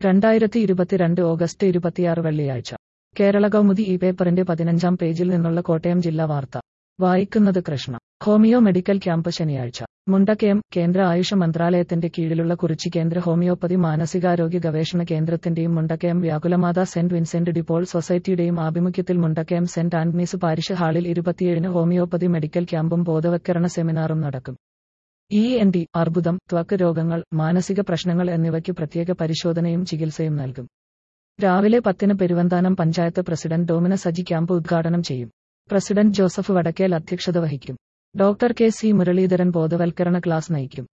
രണ്ടായിരത്തി ഇരുപത്തിരണ്ട് ഓഗസ്റ്റ് ഇരുപത്തിയാറ് വെള്ളിയാഴ്ച കേരള കൗമുദി ഈ പേപ്പറിന്റെ പതിനഞ്ചാം പേജിൽ നിന്നുള്ള കോട്ടയം ജില്ലാ വാർത്ത വായിക്കുന്നത് കൃഷ്ണ ഹോമിയോ മെഡിക്കൽ ക്യാമ്പ് ശനിയാഴ്ച മുണ്ടക്കയം കേന്ദ്ര ആയുഷ മന്ത്രാലയത്തിന്റെ കീഴിലുള്ള കുറിച്ചി കേന്ദ്ര ഹോമിയോപ്പതി മാനസികാരോഗ്യ ഗവേഷണ കേന്ദ്രത്തിന്റെയും Mundakayam Vyakulamatha Saint Vincent de Paul സൊസൈറ്റിയുടെയും ആഭിമുഖ്യത്തിൽ മുണ്ടക്കയം സെന്റ് ആന്റണീസ് പാരിഷ് ഹാളിൽ ഇരുപത്തിയേഴിന് ഹോമിയോപ്പതി മെഡിക്കൽ ക്യാമ്പും ബോധവൽക്കരണ സെമിനാറും നടക്കും ഇ എൻ ഡി അർബുദം ത്വക്ക് രോഗങ്ങൾ മാനസിക പ്രശ്നങ്ങൾ എന്നിവയ്ക്ക് പ്രത്യേക പരിശോധനയും ചികിത്സയും നൽകും രാവിലെ പത്തിന് Peruvanthanam panchayat president Domina Saji camp ഉദ്ഘാടനം ചെയ്യും പ്രസിഡന്റ് ജോസഫ് വടക്കേൽ അധ്യക്ഷത വഹിക്കും ഡോക്ടർ കെ സി മുരളീധരൻ ബോധവൽക്കരണ ക്ലാസ് നയിക്കും